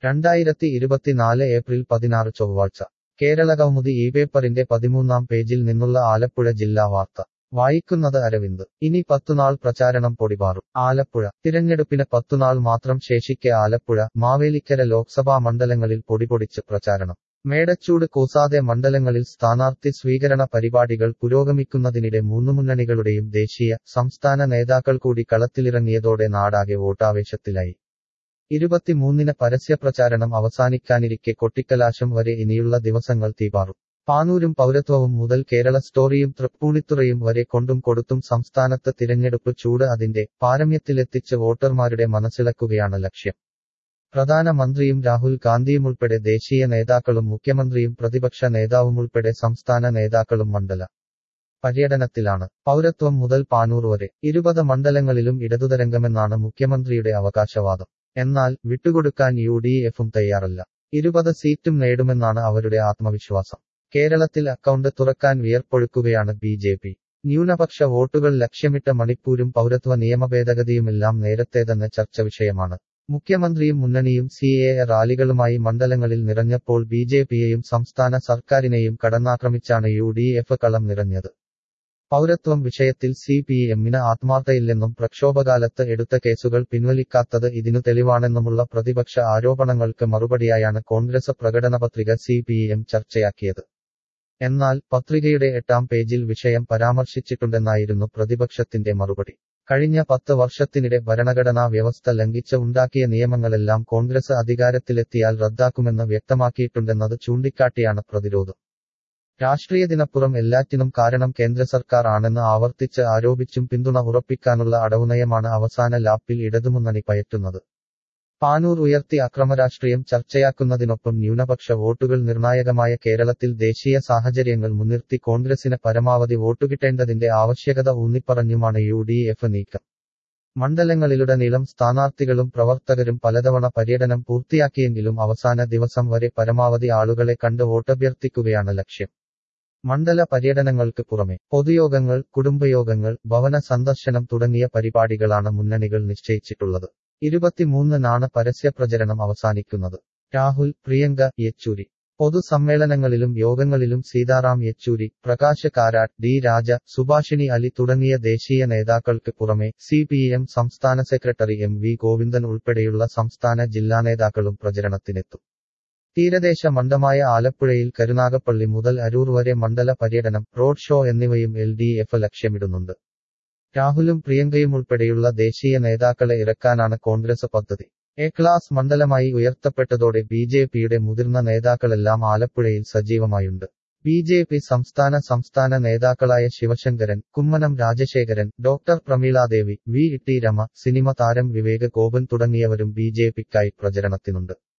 രണ്ടായിരത്തി ഇരുപത്തിനാല് ഏപ്രിൽ പതിനാറ് ചൊവ്വാഴ്ച കേരളകൗമുദി ഈ പേപ്പറിന്റെ പതിമൂന്നാം പേജിൽ നിന്നുള്ള ആലപ്പുഴ ജില്ലാ വാർത്ത വായിക്കുന്നത് അരവിന്ദ് ഇനി പത്തുനാൾ പ്രചാരണം പൊടിപാറും ആലപ്പുഴ തിരഞ്ഞെടുപ്പിന് പത്തുനാൾ മാത്രം ശേഷിക്കെ ആലപ്പുഴ മാവേലിക്കര ലോക്സഭാ മണ്ഡലങ്ങളിൽ പൊടിപൊടിച്ച് പ്രചാരണം മേടച്ചൂട് കൂസാതെ മണ്ഡലങ്ങളിൽ സ്ഥാനാർത്ഥി സ്വീകരണ പരിപാടികൾ പുരോഗമിക്കുന്നതിനിടെ മൂന്നു മുന്നണികളുടെയും ദേശീയ സംസ്ഥാന നേതാക്കൾ കൂടി കളത്തിലിറങ്ങിയതോടെ നാടാകെ വോട്ടാവേശത്തിലായി ഇരുപത്തിമൂന്നിന് പരസ്യപ്രചാരണം അവസാനിക്കാനിരിക്കെ കൊട്ടിക്കലാശം വരെ ഇനിയുള്ള ദിവസങ്ങൾ തീപാറും പാനൂരും പൗരത്വവും മുതൽ കേരള സ്റ്റോറിയും തൃപ്പൂണിത്തുറയും വരെ കൊണ്ടും കൊടുത്തും സംസ്ഥാനത്ത് തിരഞ്ഞെടുപ്പ് ചൂട് അതിന്റെ പാരമ്യത്തിലെത്തിച്ച് വോട്ടർമാരുടെ മനസ്സിളക്കുകയാണ് ലക്ഷ്യം പ്രധാനമന്ത്രിയും രാഹുൽ ഗാന്ധിയുമുൾപ്പെടെ ദേശീയ നേതാക്കളും മുഖ്യമന്ത്രിയും പ്രതിപക്ഷ നേതാവുമുൾപ്പെടെ സംസ്ഥാന നേതാക്കളും മണ്ഡല പര്യടനത്തിലാണ് പൗരത്വം മുതൽ പാനൂർ വരെ ഇരുപത് മണ്ഡലങ്ങളിലും ഇടതുതരംഗമെന്നാണ് മുഖ്യമന്ത്രിയുടെ അവകാശവാദം എന്നാൽ വിട്ടുകൊടുക്കാൻ യു ഡി എഫും തയ്യാറല്ല ഇരുപത് സീറ്റും നേടുമെന്നാണ് അവരുടെ ആത്മവിശ്വാസം കേരളത്തിൽ അക്കൗണ്ട് തുറക്കാൻ വിയർപ്പൊഴുക്കുകയാണ് ബി ജെ പി ന്യൂനപക്ഷ വോട്ടുകൾ ലക്ഷ്യമിട്ട മണിപ്പൂരും പൗരത്വ നിയമഭേദഗതിയുമെല്ലാം നേരത്തെ തന്നെ ചർച്ച വിഷയമാണ് മുഖ്യമന്ത്രിയും മുന്നണിയും സി എ റാലികളുമായി മണ്ഡലങ്ങളിൽ നിറഞ്ഞപ്പോൾ ബി ജെ പിയെയും സംസ്ഥാന സർക്കാരിനെയും കടന്നാക്രമിച്ചാണ് യു ഡി എഫ് കളം നിറഞ്ഞത് പൗരത്വം വിഷയത്തിൽ സി പി എമ്മിന് ആത്മാർത്ഥയില്ലെന്നും പ്രക്ഷോഭകാലത്ത് എടുത്ത കേസുകൾ പിൻവലിക്കാത്തത് ഇതിനു തെളിവാണെന്നുമുള്ള പ്രതിപക്ഷ ആരോപണങ്ങൾക്ക് മറുപടിയായാണ് കോൺഗ്രസ് പ്രകടനപത്രിക സി പി എം ചർച്ചയാക്കിയത് എന്നാൽ പത്രികയുടെ എട്ടാം പേജിൽ വിഷയം പരാമർശിച്ചിട്ടുണ്ടെന്നായിരുന്നു പ്രതിപക്ഷത്തിന്റെ മറുപടി കഴിഞ്ഞ പത്ത് വർഷത്തിനിടെ ഭരണഘടനാ വ്യവസ്ഥ ലംഘിച്ച് ഉണ്ടാക്കിയ നിയമങ്ങളെല്ലാം കോൺഗ്രസ് അധികാരത്തിലെത്തിയാൽ റദ്ദാക്കുമെന്ന് വ്യക്തമാക്കിയിട്ടുണ്ടെന്നത് ചൂണ്ടിക്കാട്ടിയാണ് പ്രതിരോധം രാഷ്ട്രീയത്തിനപ്പുറം എല്ലാറ്റിനും കാരണം കേന്ദ്ര സർക്കാർ ആണെന്ന് ആവർത്തിച്ച് ആരോപിച്ചും പിന്തുണ ഉറപ്പിക്കാനുള്ള അടവുനയമാണ് അവസാന ലാപ്പിൽ ഇടതുമുന്നണി പയറ്റുന്നത് പാനൂർ ഉയർത്തി അക്രമരാഷ്ട്രീയം ചർച്ചയാക്കുന്നതിനൊപ്പം ന്യൂനപക്ഷ വോട്ടുകൾ നിർണായകമായ കേരളത്തിൽ ദേശീയ സാഹചര്യങ്ങൾ മുൻനിർത്തി കോൺഗ്രസിന് പരമാവധി വോട്ടുകിട്ടേണ്ടതിന്റെ ആവശ്യകത ഊന്നിപ്പറഞ്ഞുമാണ് യു ഡി എഫ് നീക്കം മണ്ഡലങ്ങളിലുടനീളം സ്ഥാനാർത്ഥികളും പ്രവർത്തകരും പലതവണ പര്യടനം പൂർത്തിയാക്കിയെങ്കിലും അവസാന ദിവസം വരെ പരമാവധി ആളുകളെ കണ്ട് വോട്ടഭ്യർത്ഥിക്കുകയാണ് ലക്ഷ്യം മണ്ഡല പര്യടനങ്ങൾക്ക് പുറമെ പൊതുയോഗങ്ങൾ കുടുംബയോഗങ്ങൾ ഭവന സന്ദർശനം തുടങ്ങിയ പരിപാടികളാണ് മുന്നണികൾ നിശ്ചയിച്ചിട്ടുള്ളത് ഇരുപത്തിമൂന്നിനാണ് പരസ്യപ്രചരണം അവസാനിക്കുന്നത് രാഹുൽ പ്രിയങ്ക യെച്ചൂരി പൊതുസമ്മേളനങ്ങളിലും യോഗങ്ങളിലും സീതാറാം യെച്ചൂരി പ്രകാശ് കാരാട്ട് ഡി രാജ സുഭാഷിണി അലി തുടങ്ങിയ ദേശീയ നേതാക്കൾക്ക് പുറമെ സി പി എം സംസ്ഥാന സെക്രട്ടറി എം വി ഗോവിന്ദൻ ഉൾപ്പെടെയുള്ള സംസ്ഥാന ജില്ലാ നേതാക്കളും പ്രചരണത്തിനെത്തും തീരദേശ മണ്ഡമായ ആലപ്പുഴയിൽ കരുനാഗപ്പള്ളി മുതൽ അരൂർ വരെ മണ്ഡല പര്യടനം റോഡ് ഷോ എന്നിവയും എൽ ഡി എഫ് ലക്ഷ്യമിടുന്നുണ്ട് രാഹുലും പ്രിയങ്കയും ഉൾപ്പെടെയുള്ള ദേശീയ നേതാക്കളെ ഇറക്കാനാണ് കോൺഗ്രസ് പദ്ധതി എ ക്ലാസ് മണ്ഡലമായി ഉയർത്തപ്പെട്ടതോടെ ബി ജെ പിയുടെ മുതിർന്ന നേതാക്കളെല്ലാം ആലപ്പുഴയിൽ സജീവമായുണ്ട് ബി ജെ പി സംസ്ഥാന സംസ്ഥാന നേതാക്കളായ Sivasankaran Kummanam Rajasekharan doctor Pramiladevi V T Rama cinema താരം വിവേക് ഗോപൻ തുടങ്ങിയവരും ബി ജെ പിക്കായി പ്രചരണത്തിനുണ്ട്